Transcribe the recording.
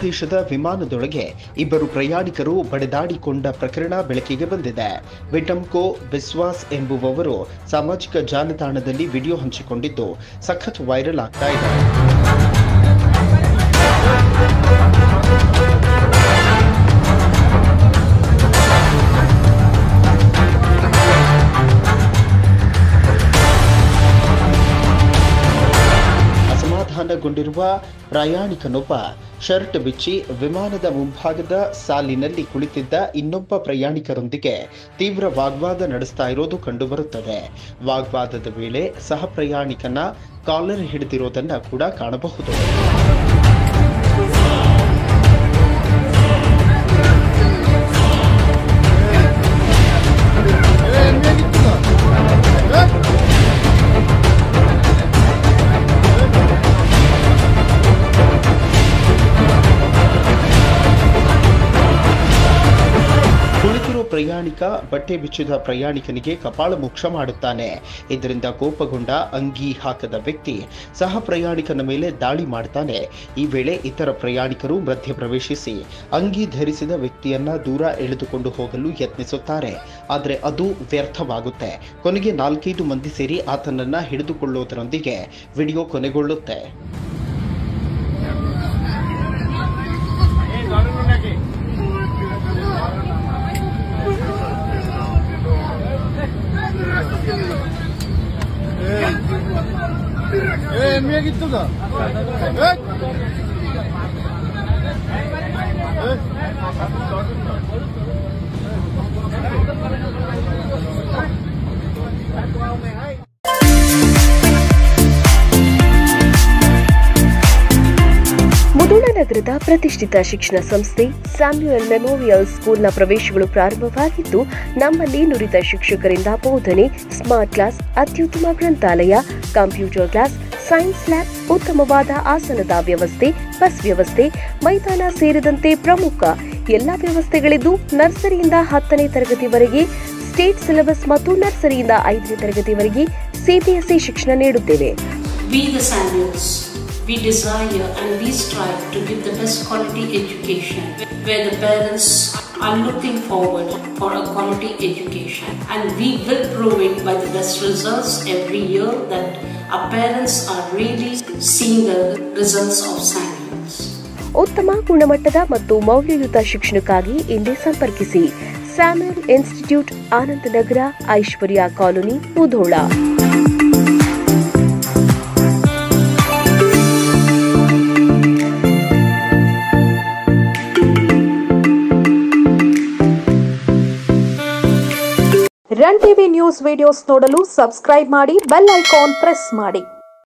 ಬಾಂಗ್ಲಾದೇಶದ ವಿಮಾನದೊಳಗೆ ಇಬ್ಬರು ಪ್ರಯಾಣಿಕರು ಬಡಿದಾಡಿಕೊಂಡ ಪ್ರಕರಣ ಬೆಳಕಿಗೆ ಬಂದಿದೆ ವಿಟಮ್ಕೋ ಬಿಸ್ವಾಸ್ ಎಂಬುವವರು ಸಾಮಾಜಿಕ ಜಾಲತಾಣದಲ್ಲಿ ವಿಡಿಯೋ ಹಂಚಿಕೊಂಡಿದ್ದು ಸಖತ್ ವೈರಲ್ ಆಗ್ತಾ ಇದೆ ಅಸಮಾಧಾನಗೊಂಡಿರುವ ಪ್ರಯಾಣಿಕನೊಬ್ಬ ಶರ್ಟ್ ಬಿಚ್ಚಿ ವಿಮಾನದ ಮುಂಭಾಗದ ಸಾಲಿನಲ್ಲಿ ಕುಳಿತಿದ್ದ ಇನ್ನೊಬ್ಬ ಪ್ರಯಾಣಿಕರೊಂದಿಗೆ ತೀವ್ರ ವಾಗ್ವಾದ ನಡೆಸ್ತಾ ಇರೋದು ಕಂಡುಬರುತ್ತದೆ ವಾಗ್ವಾದದ ವೇಳೆ ಸಹ ಪ್ರಯಾಣಿಕನ ಕಾಲರ್ ಹಿಡಿದಿರೋದನ್ನ ಕೂಡ ಕಾಣಬಹುದು ಕುಳಿತಿರೋ ಪ್ರಯಾಣಿಕ ಬಟ್ಟೆ ಬಿಚ್ಚಿದ ಪ್ರಯಾಣಿಕನಿಗೆ ಕಪಾಳ ಮೋಕ್ಷ ಮಾಡುತ್ತಾನೆ ಇದರಿಂದ ಕೋಪಗೊಂಡ ಅಂಗಿ ಹಾಕದ ವ್ಯಕ್ತಿ ಸಹ ಪ್ರಯಾಣಿಕನ ಮೇಲೆ ದಾಳಿ ಮಾಡ್ತಾನೆ ಈ ವೇಳೆ ಇತರ ಪ್ರಯಾಣಿಕರು ಮಧ್ಯ ಪ್ರವೇಶಿಸಿ ಅಂಗಿ ಧರಿಸಿದ ವ್ಯಕ್ತಿಯನ್ನ ದೂರ ಎಳೆದುಕೊಂಡು ಹೋಗಲು ಯತ್ನಿಸುತ್ತಾರೆ ಆದರೆ ಅದು ವ್ಯರ್ಥವಾಗುತ್ತೆ ಕೊನೆಗೆ ನಾಲ್ಕೈದು ಮಂದಿ ಸೇರಿ ಆತನನ್ನ ಹಿಡಿದುಕೊಳ್ಳುವುದರೊಂದಿಗೆ ವಿಡಿಯೋ ಕೊನೆಗೊಳ್ಳುತ್ತೆ Eh, mira que toca. Eh. ಮುದುಣ ನಗರದ ಪ್ರತಿಷ್ಠಿತ ಶಿಕ್ಷಣ ಸಂಸ್ಥೆ ಸ್ಯಾಮ್ಯುಯಲ್ ಮೆಮೋರಿಯಲ್ ಸ್ಕೂಲ್ನ ಪ್ರವೇಶಗಳು ಪ್ರಾರಂಭವಾಗಿದ್ದು ನಮ್ಮಲ್ಲಿ ನುರಿತ ಶಿಕ್ಷಕರಿಂದ ಬೋಧನೆ ಸ್ಮಾರ್ಟ್ ಕ್ಲಾಸ್ ಅತ್ಯುತ್ತಮ ಗ್ರಂಥಾಲಯ ಕಂಪ್ಯೂಟರ್ ಕ್ಲಾಸ್ ಸೈನ್ಸ್ ಲ್ಯಾಬ್ ಉತ್ತಮವಾದ ಆಸನದ ವ್ಯವಸ್ಥೆ ಬಸ್ ವ್ಯವಸ್ಥೆ ಮೈದಾನ ಸೇರಿದಂತೆ ಪ್ರಮುಖ ಎಲ್ಲ ವ್ಯವಸ್ಥೆಗಳಿದ್ದು ನರ್ಸರಿಯಿಂದ ಹತ್ತನೇ ತರಗತಿವರೆಗೆ ಸ್ಟೇಟ್ ಸಿಲೆಬಸ್ ಮತ್ತು ನರ್ಸರಿಯಿಂದ ಐದನೇ ತರಗತಿವರೆಗೆ ಸಿಬಿಎಸ್ಇ ಶಿಕ್ಷಣ ನೀಡುತ್ತೇವೆ We, the Samuels, we desire and we strive to give the best quality education where the parents are looking forward for a quality education. And we will prove it by the best results every year that our parents are really seeing the results of Samuels. ಉತ್ತಮ ಗುಣಮಟ್ಟದ ಮತ್ತು ಮೌಲ್ಯಯುತ ಶಿಕ್ಷಣಕ್ಕಾಗಿ ಇಂದೇ ಸಂಪರ್ಕಿಸಿ Samuel institute Anandnagar Aishwarya colony Mudhol run TV news videos ನೋಡಲು subscribe ಮಾಡಿ bell icon press ಮಾಡಿ